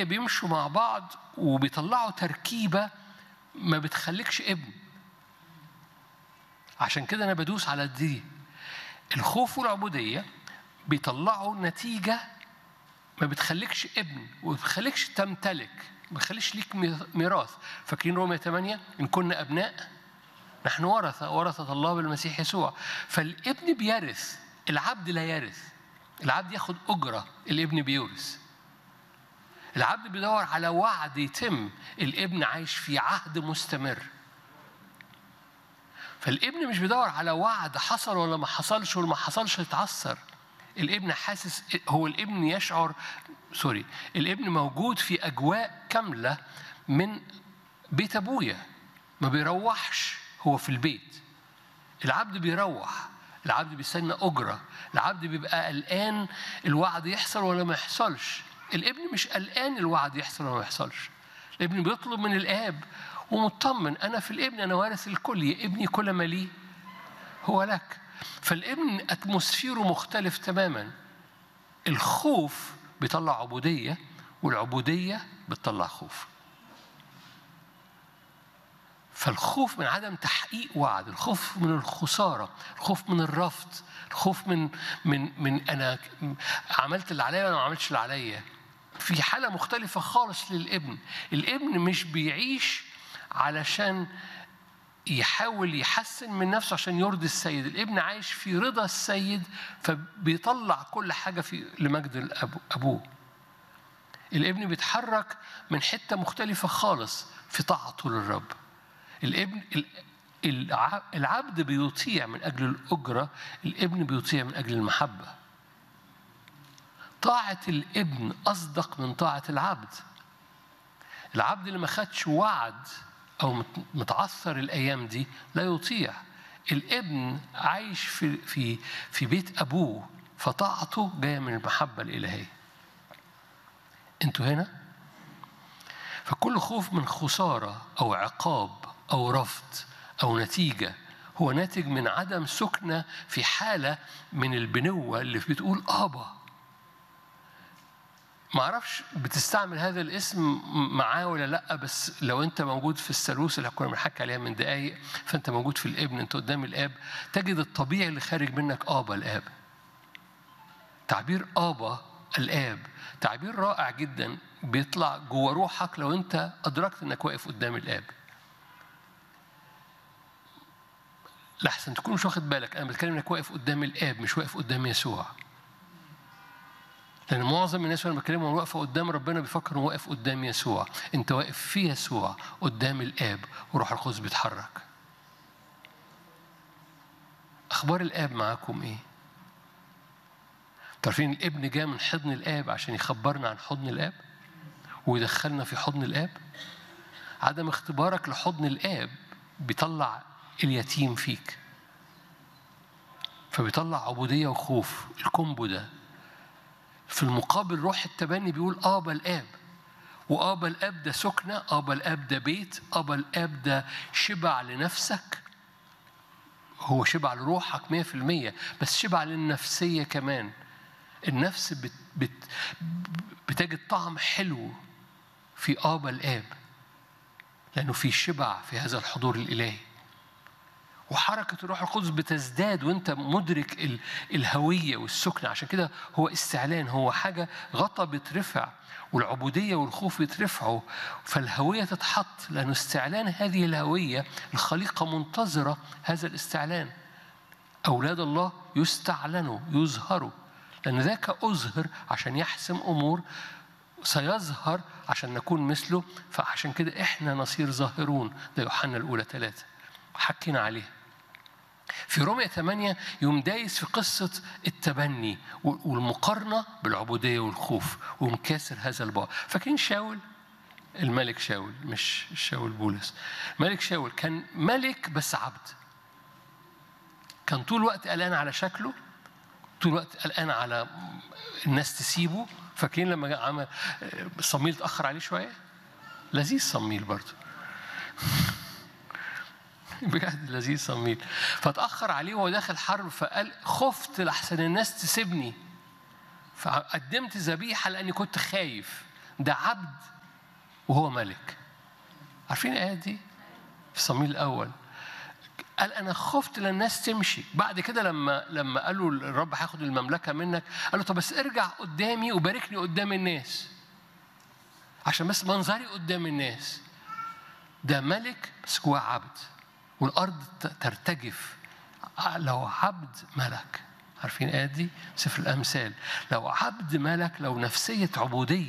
والعبودية بيمشوا مع بعض وبيطلعوا تركيبة ما بتخليكش ابن عشان كده أنا بدوس على دي الخوف والعبودية بيطلعوا نتيجة ما بتخليكش ابن وما بتخليكش تمتلك ما بتخليش ليك ميراث فاكرين رومية 8 إن كنا أبناء نحن ورثة ورثة الله بالمسيح يسوع فالابن بيرث العبد لا يرث العبد ياخد أجرة الابن بيورث العبد بيدور على وعد يتم الابن عايش في عهد مستمر فالابن مش بيدور على وعد حصل ولا ما حصلش ولا ما حصلش يتعثر الابن حاسس هو الابن يشعر سوري الابن موجود في اجواء كامله من بيت ابويا ما بيروحش هو في البيت العبد بيروح العبد بيستنى اجره العبد بيبقى قلقان الوعد يحصل ولا ما يحصلش الابن مش قلقان الوعد يحصل ولا ما يحصلش الابن بيطلب من الاب ومطمن انا في الابن انا وارث الكل يا ابني كل ما لي هو لك فالابن اتموسفيره مختلف تماما الخوف بيطلع عبوديه والعبوديه بتطلع خوف فالخوف من عدم تحقيق وعد الخوف من الخساره الخوف من الرفض الخوف من من من انا عملت اللي عليا ولا ما عملتش اللي عليا في حاله مختلفه خالص للابن الابن مش بيعيش علشان يحاول يحسن من نفسه عشان يرضي السيد الابن عايش في رضا السيد فبيطلع كل حاجة في لمجد أبوه الابن بيتحرك من حتة مختلفة خالص في طاعته للرب الابن العبد بيطيع من أجل الأجرة الابن بيطيع من أجل المحبة طاعة الابن أصدق من طاعة العبد العبد اللي ما خدش وعد أو متعثر الأيام دي لا يطيع الابن عايش في في في بيت أبوه فطاعته جاية من المحبة الإلهية أنتوا هنا؟ فكل خوف من خسارة أو عقاب أو رفض أو نتيجة هو ناتج من عدم سكنة في حالة من البنوة اللي بتقول آبا ما اعرفش بتستعمل هذا الاسم معاه ولا لا بس لو انت موجود في الثالوث اللي كنا بنحكي عليها من دقايق فانت موجود في الابن انت قدام الاب تجد الطبيعي اللي خارج منك ابا الاب تعبير ابا الاب تعبير رائع جدا بيطلع جوه روحك لو انت ادركت انك واقف قدام الاب لحسن تكون مش واخد بالك انا بتكلم انك واقف قدام الاب مش واقف قدام يسوع لأن معظم الناس لما بكلمهم واقفة قدام ربنا بيفكر إنه واقف قدام يسوع، أنت واقف في يسوع قدام الآب وروح القدس بيتحرك. أخبار الآب معاكم إيه؟ تعرفين الابن جاء من حضن الآب عشان يخبرنا عن حضن الآب ويدخلنا في حضن الآب. عدم اختبارك لحضن الآب بيطلع اليتيم فيك. فبيطلع عبودية وخوف، الكومبو ده في المقابل روح التبني بيقول آبا الآب وآبا الآب ده سكنة آبا الآب ده بيت آبا الآب ده شبع لنفسك هو شبع لروحك مية في المية بس شبع للنفسية كمان النفس بت بت بتجد طعم حلو في آبا الآب لأنه في شبع في هذا الحضور الإلهي وحركة الروح القدس بتزداد وانت مدرك الهوية والسكنة عشان كده هو استعلان هو حاجة غطا بيترفع والعبودية والخوف يترفعوا فالهوية تتحط لأن استعلان هذه الهوية الخليقة منتظرة هذا الاستعلان أولاد الله يستعلنوا يظهروا لأن ذاك أظهر عشان يحسم أمور سيظهر عشان نكون مثله فعشان كده إحنا نصير ظاهرون ده يوحنا الأولى ثلاثة حكينا عليها في رومية 8 يوم دايس في قصة التبني والمقارنة بالعبودية والخوف ومكاسر هذا البعد فاكرين شاول الملك شاول مش شاول بولس ملك شاول كان ملك بس عبد كان طول الوقت قلقان على شكله طول الوقت قلقان على الناس تسيبه فاكرين لما عمل صميل اتأخر عليه شوية لذيذ صميل برضه بجد لذيذ صميل فتأخر عليه وهو داخل حرب فقال خفت لحسن الناس تسيبني فقدمت ذبيحة لأني كنت خايف ده عبد وهو ملك عارفين الآية دي في صمويل الأول قال أنا خفت لأن الناس تمشي بعد كده لما لما قالوا الرب هياخد المملكة منك قال له طب بس ارجع قدامي وباركني قدام الناس عشان بس منظري قدام الناس ده ملك بس جواه عبد والأرض ترتجف لو عبد ملك عارفين الآية دي؟ سفر الأمثال لو عبد ملك لو نفسية عبودية